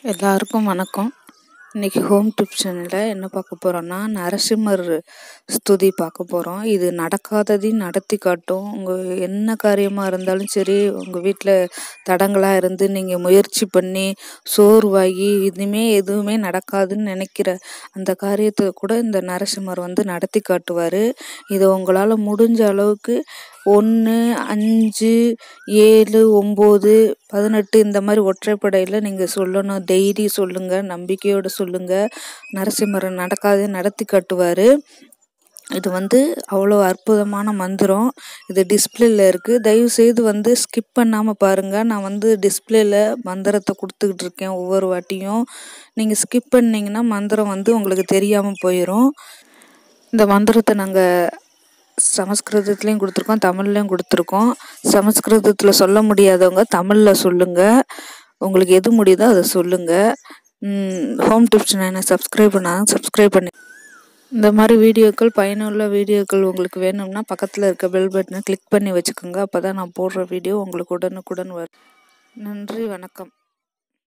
எல்லாருக்கும் வணக்கம் இன்னைக்கு ஹோம் டிப் சேனலில் என்ன பார்க்க போகிறோன்னா நரசிம்மர் ஸ்துதி பார்க்க போகிறோம் இது நடக்காததையும் நடத்தி காட்டும் உங்கள் என்ன காரியமாக இருந்தாலும் சரி உங்கள் வீட்டில் தடங்களாக இருந்து நீங்கள் முயற்சி பண்ணி சோர்வாகி இனிமே எதுவுமே நடக்காதுன்னு நினைக்கிற அந்த காரியத்தை கூட இந்த நரசிம்மர் வந்து நடத்தி காட்டுவார் இதை உங்களால் முடிஞ்ச அளவுக்கு ஒன்று அஞ்சு ஏழு ஒம்பது பதினெட்டு இந்த மாதிரி ஒற்றைப்படையில் நீங்கள் சொல்லணும் தைரி சொல்லுங்கள் நம்பிக்கையோடு சொல்லுங்கள் நரசிம்மர் நடக்காதே நடத்தி காட்டுவார் இது வந்து அவ்வளோ அற்புதமான மந்திரம் இது டிஸ்பிளேல இருக்குது தயவுசெய்து வந்து ஸ்கிப் பண்ணாமல் பாருங்கள் நான் வந்து டிஸ்பிளேல மந்திரத்தை கொடுத்துக்கிட்டு இருக்கேன் ஒவ்வொரு வாட்டியும் நீங்கள் ஸ்கிப் பண்ணிங்கன்னா மந்திரம் வந்து உங்களுக்கு தெரியாமல் போயிடும் இந்த மந்திரத்தை நாங்கள் சமஸ்கிருதத்துலேயும் கொடுத்துருக்கோம் தமிழ்லேயும் கொடுத்துருக்கோம் சமஸ்கிருதத்தில் சொல்ல முடியாதவங்க தமிழில் சொல்லுங்கள் உங்களுக்கு எது முடியுதோ அதை சொல்லுங்கள் ஹோம் டிப்ஸ் நான் சப்ஸ்கிரைப் பண்ணாங்க சப்ஸ்கிரைப் பண்ணி இந்த மாதிரி வீடியோக்கள் பயனுள்ள வீடியோக்கள் உங்களுக்கு வேணும்னா பக்கத்தில் இருக்க பெல் பட்டனை கிளிக் பண்ணி வச்சுக்கோங்க அப்போ தான் நான் போடுற வீடியோ உங்களுக்கு உடனுக்குடன் வரும் நன்றி வணக்கம்